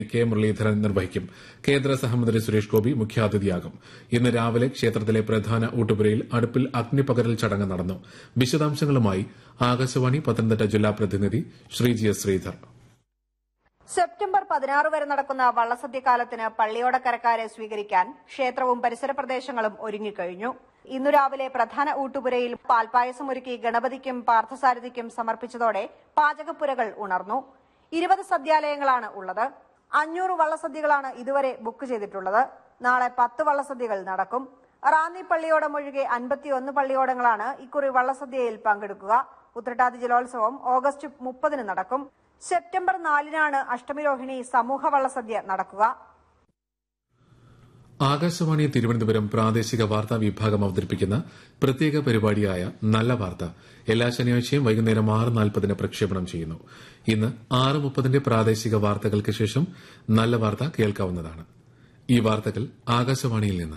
K Muraleedharan നിർവഹിക്കും കേന്ദ്ര സഹമന്ത്രി സുരേഷ് ഗോപി മുഖ്യാതിഥിയാകും ഇന്ന് രാവിലെ ക്ഷേത്രത്തിലെ പ്രധാന ഊട്ടുപുരയിൽ അടുപ്പിൽ അഗ്നിപകരൽ ചടങ്ങ് നടന്നു വിശദാംശങ്ങളുമായി ആകാശവാണി പത്തനംതിട്ട ജില്ലാ പ്രതിനിധി ശ്രീജി എസ് ശ്രീധർ സെപ്റ്റംബർ പതിനാറ് വരെ നടക്കുന്ന വള്ളസദ്യകാലത്തിന് പള്ളിയോടക്കരക്കാരെ സ്വീകരിക്കാൻ ക്ഷേത്രവും പരിസര പ്രദേശങ്ങളും ഒരുങ്ങിക്കഴിഞ്ഞു ഇന്നു രാവിലെ പ്രധാന ഊട്ടുപുരയിൽ പാൽപായസം ഒരുക്കി ഗണപതിക്കും പാർത്ഥസാരഥിക്കും സമർപ്പിച്ചതോടെ പാചകപ്പുരകൾ ഉണർന്നു ഇരുപത് സദ്യാലയങ്ങളാണ് ഉള്ളത് അഞ്ഞൂറ് വള്ളസദ്യകളാണ് ഇതുവരെ ബുക്ക് ചെയ്തിട്ടുള്ളത് നാളെ പത്ത് വള്ളസദ്യകൾ നടക്കും റാന്നി പള്ളിയോടം ഒഴികെ അൻപത്തിയൊന്ന് പള്ളിയോടങ്ങളാണ് ഇക്കുറി വള്ളസദ്യയിൽ പങ്കെടുക്കുക ഉത്രട്ടാതി ജലോത്സവം ഓഗസ്റ്റ് മുപ്പതിന് നടക്കും സെപ്റ്റംബർ നാലിനാണ് അഷ്ടമിരോഹിണി സമൂഹ വള്ളസദ്യ നടക്കുക ആകാശവാണി തിരുവനന്തപുരം പ്രാദേശിക വാർത്താ വിഭാഗം അവതരിപ്പിക്കുന്ന പ്രത്യേക പരിപാടിയായ നല്ല വാർത്ത എല്ലാ ശനിയാഴ്ചയും വൈകുന്നേരം ആറ് നാൽപ്പതിന് പ്രക്ഷേപണം ചെയ്യുന്നു ഇന്ന് ആറ് മുപ്പതിന്റെ പ്രാദേശിക വാർത്തകൾക്ക് ശേഷം നല്ല വാർത്ത കേൾക്കാവുന്നതാണ് ഈ വാർത്തകൾ ആകാശവാണിയിൽ നിന്ന്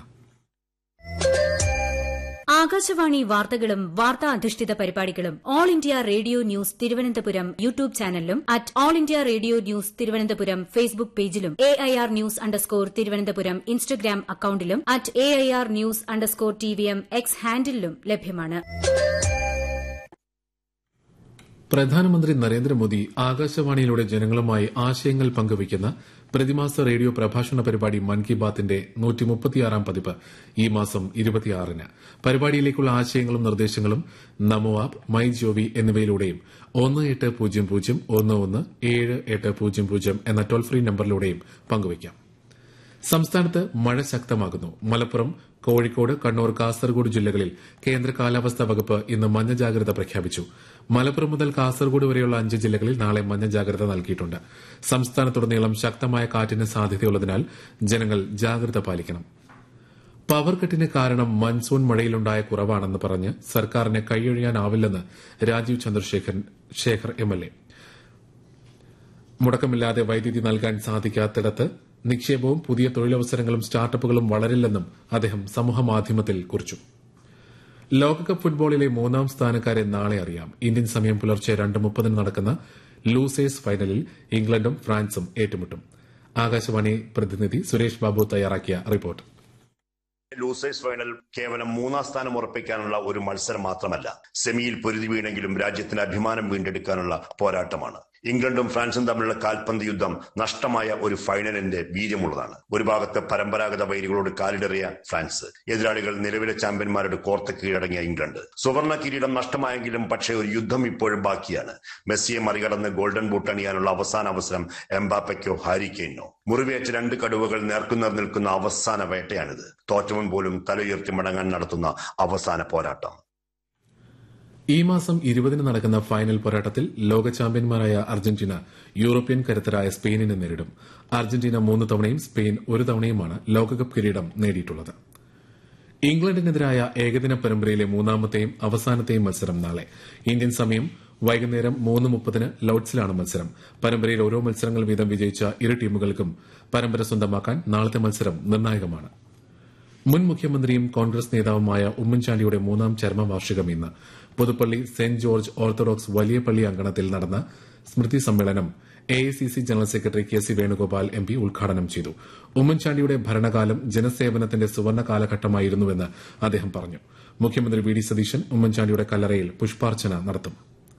ആകാശവാണി വാർത്തകളും വാർത്താ അധിഷ്ഠിത പരിപാടികളും all India radio news Thiruvananthapuram YouTube ചാനലിലും at all India radio news Thiruvananthapuram Facebook പേജിലും A I R news underscore Thiruvananthapuram Instagram അക്കൌണ്ടിലും at A I R news underscore T V M X ഹാൻഡിലും ലഭ്യമാണ് പ്രധാനമന്ത്രി നരേന്ദ്രമോദി ആകാശവാണിയിലൂടെ ജനങ്ങളുമായി ആശയങ്ങൾ പങ്കുവയ്ക്കുന്ന പ്രതിമാസ റേഡിയോ പ്രഭാഷണ പരിപാടി മൻ കി ബാത്തിന്റെ നൂറ്റിമുപ്പത്തിയാറാം പതിപ്പ് ഈ മാസം ഇരുപത്തിയാറിന് പരിപാടിയിലേക്കുള്ള ആശയങ്ങളും നിർദ്ദേശങ്ങളും നമോ ആപ്പ് മൈ ജോവി എന്നിവയിലൂടെയും ഒന്ന് എട്ട് പൂജ്യം പൂജ്യം ഒന്ന് ഒന്ന് ഏഴ് എട്ട് പൂജ്യം പൂജ്യം എന്ന ടോൾ ഫ്രീ നമ്പറിലൂടെയും പങ്കുവയ്ക്കാം സംസ്ഥാനത്ത് മഴ ശക്തമാകുന്നു മലപ്പുറം കോഴിക്കോട് കണ്ണൂർ കാസർഗോഡ് ജില്ലകളിൽ കേന്ദ്ര കാലാവസ്ഥാ വകുപ്പ് ഇന്ന് മഞ്ഞ ജാഗ്രത പ്രഖ്യാപിച്ചു മലപ്പുറം മുതൽ കാസർഗോഡ് വരെയുള്ള അഞ്ച് ജില്ലകളിൽ നാളെ മഞ്ഞ ജാഗ്രത നൽകിയിട്ടുണ്ട് സംസ്ഥാനത്തുടനീളം ശക്തമായ കാറ്റിന് സാധ്യതയുള്ളതിനാൽ ജനങ്ങൾ ജാഗ്രത പാലിക്കണം പവർ കട്ടിന് കാരണം മൺസൂൺ മഴയിലുണ്ടായ കുറവാണെന്ന് പറഞ്ഞ് സർക്കാരിന് കൈയൊഴിയാനാവില്ലെന്ന് രാജീവ് ചന്ദ്രശേഖർ ശേഖർ എംഎൽഎ മുടക്കമില്ലാതെ വൈദ്യുതി നൽകാൻ സാധിക്കാത്തിടത്ത് നിക്ഷേപവും പുതിയ തൊഴിലവസരങ്ങളും സ്റ്റാർട്ടപ്പുകളും വളരില്ലെന്നും അദ്ദേഹം സമൂഹമാധ്യമത്തിൽ കുറിച്ചു ലോകകപ്പ് ഫുട്ബോളിലെ മൂന്നാം സ്ഥാനക്കാരെ നാളെ അറിയാം ഇന്ത്യൻ സമയം പുലർച്ചെ രണ്ട് മുപ്പതിന് നടക്കുന്ന ലൂസേഴ്സ് ഫൈനലിൽ ഇംഗ്ലണ്ടും ഫ്രാൻസും ഏറ്റുമുട്ടും ആകാശവാണി പ്രതിനിധി സുരേഷ് ബാബു തയ്യാറാക്കിയ റിപ്പോർട്ട് ലൂസേഴ്സ് ഫൈനൽ കേവലം മൂന്നാം സ്ഥാനം ഉറപ്പിക്കാനുള്ള ഒരു മത്സരം മാത്രമല്ല സെമിയിൽ പൊരുതി വീണെങ്കിലും രാജ്യത്തിന് അഭിമാനം വീണ്ടെടുക്കാനുള്ള പോരാട്ടമാണ് ഇംഗ്ലണ്ടും ഫ്രാൻസും തമ്മിലുള്ള കാൽപന്ത് യുദ്ധം നഷ്ടമായ ഒരു ഫൈനലിന്റെ വീര്യമുള്ളതാണ് ഒരു ഭാഗത്ത് പരമ്പരാഗത വൈരികളോട് കാലിടറിയ ഫ്രാൻസ് എതിരാളികൾ നിലവിലെ ചാമ്പ്യന്മാരുടെ കോർത്ത് കീഴടങ്ങിയ ഇംഗ്ലണ്ട് സുവർണ കിരീടം നഷ്ടമായെങ്കിലും പക്ഷേ ഒരു യുദ്ധം ഇപ്പോഴും ബാക്കിയാണ് മെസ്സിയെ മറികടന്ന് ഗോൾഡൻ ബൂട്ട് അണിയാനുള്ള അവസാന അവസരം എംബാപ്പയ്ക്കോ ഹാരിക്കെയിനോ മുറിവേറ്റ രണ്ട് കടുവകൾ നേർക്കുനേർ നിൽക്കുന്ന അവസാന വേട്ടയാണിത് തോറ്റവൻ പോലും തലയുയർത്തി മടങ്ങാൻ നടത്തുന്ന അവസാന പോരാട്ടം ഈ മാസം ഇരുപതിന് നടക്കുന്ന ഫൈനൽ പോരാട്ടത്തിൽ ലോക ചാമ്പ്യന്മാരായ അർജന്റീന യൂറോപ്യൻ കരുത്തരായ സ്പെയിനിനെ നേരിടും അർജന്റീന മൂന്ന് തവണയും സ്പെയിൻ ഒരു തവണയുമാണ് ലോകകപ്പ് കിരീടം നേടിയിട്ടുള്ളത് ഇംഗ്ലണ്ടിനെതിരായ ഏകദിന പരമ്പരയിലെ മൂന്നാമത്തെയും അവസാനത്തെയും മത്സരം നാളെ ഇന്ത്യൻ സമയം വൈകുന്നേരം മൂന്ന് മുപ്പതിന് ലോഡ്സിലാണ് മത്സരം പരമ്പരയിൽ ഓരോ മത്സരങ്ങൾ വീതം വിജയിച്ച ഇരു ടീമുകൾക്കും പരമ്പര സ്വന്തമാക്കാൻ നാളത്തെ മത്സരം നിർണായകമാണ് മുൻ മുഖ്യമന്ത്രിയും കോൺഗ്രസ് നേതാവുമായ ഉമ്മൻചാണ്ടിയുടെ മൂന്നാം ചരമവാർഷികം ഇന്ന് പുതുപ്പള്ളി സെന്റ് ജോർജ് ഓർത്തഡോക്സ് വലിയ പള്ളി അങ്കണത്തിൽ നടന്ന സ്മൃതി സമ്മേളനം AICC general secretary K C Venugopal M P ഉദ്ഘാടനം ചെയ്തു ഉമ്മൻചാണ്ടിയുടെ ഭരണകാലം ജനസേവനത്തിന്റെ സുവർണ കാലഘട്ടമായിരുന്നുവെന്ന് അദ്ദേഹം പറഞ്ഞു മുഖ്യമന്ത്രി വി ഡി സതീശൻ ഉമ്മൻചാണ്ടിയുടെ കല്ലറയിൽ പുഷ്പാർച്ചന നടത്തും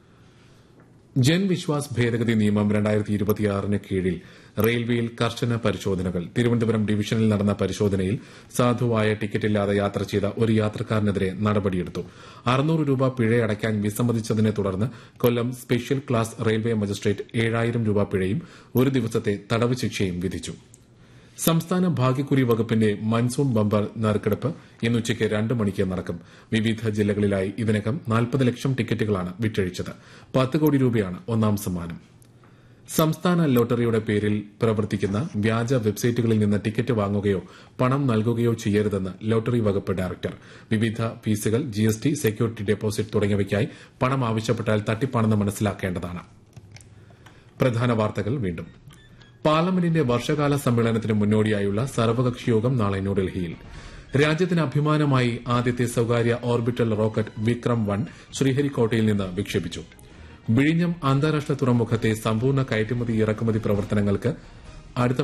ജൻ വിശ്വാസ് ഭേദഗതി നിയമം രണ്ടായിരത്തി ഇരുപത്തിയാറിന് കീഴിൽ റെയിൽവേയിൽ കർശന പരിശോധനകൾ തിരുവനന്തപുരം ഡിവിഷനിൽ നടന്ന പരിശോധനയിൽ സാധുവായ ടിക്കറ്റില്ലാതെ യാത്ര ചെയ്ത ഒരു യാത്രക്കാരനെതിരെ നടപടിയെടുത്തു അറുന്നൂറ് രൂപ പിഴയടയ്ക്കാൻ വിസമ്മതിച്ചതിനെ തുടർന്ന് Kollam special class railway magistrate ഏഴായിരം രൂപ പിഴയും ഒരു ദിവസത്തെ തടവ് ശിക്ഷയും വിധിച്ചു സംസ്ഥാന ഭാഗ്യക്കുറി വകുപ്പിന്റെ മൺസൂൺ ബമ്പർ നറുക്കെടുപ്പ് ഇന്ന് ഉച്ചയ്ക്ക് രണ്ട് മണിക്ക് നടക്കും വിവിധ ജില്ലകളിലായി ഇതിനകം നാൽപ്പത് ലക്ഷം ടിക്കറ്റുകളാണ് വിറ്റഴിച്ചത് പത്ത് കോടി രൂപയാണ് ഒന്നാം സമ്മാനം സംസ്ഥാന ലോട്ടറിയുടെ പേരിൽ പ്രവർത്തിക്കുന്ന വ്യാജ വെബ്സൈറ്റുകളിൽ നിന്ന് ടിക്കറ്റ് വാങ്ങുകയോ പണം നൽകുകയോ ചെയ്യരുതെന്ന് ലോട്ടറി വകുപ്പ് ഡയറക്ടർ വിവിധ ഫീസുകൾ ജിഎസ്ടി സെക്യൂരിറ്റി ഡെപ്പോസിറ്റ് തുടങ്ങിയവയ്ക്കായി പണം ആവശ്യപ്പെട്ടാൽ തട്ടിപ്പാണെന്ന് മനസ്സിലാക്കേണ്ടതാണ് പ്രധാന വാർത്തകൾ വീണ്ടും പാർലമെന്റിന്റെ വർഷകാല സമ്മേളനത്തിന് മുന്നോടിയായുള്ള സർവകക്ഷി യോഗം നാളെ ന്യൂഡൽഹിയിൽ രാജ്യത്തിന് അഭിമാനമായി ആദ്യത്തെ സ്വകാര്യ ഓർബിറ്റൽ റോക്കറ്റ് വിക്രം വൺ ശ്രീഹരിക്കോട്ടയിൽ നിന്ന് വിക്ഷേപിച്ചു വിഴിഞ്ഞം അന്താരാഷ്ട്ര തുറമുഖത്തെ സമ്പൂർണ്ണ കയറ്റുമതി ഇറക്കുമതി പ്രവർത്തനങ്ങൾക്ക് അടുത്ത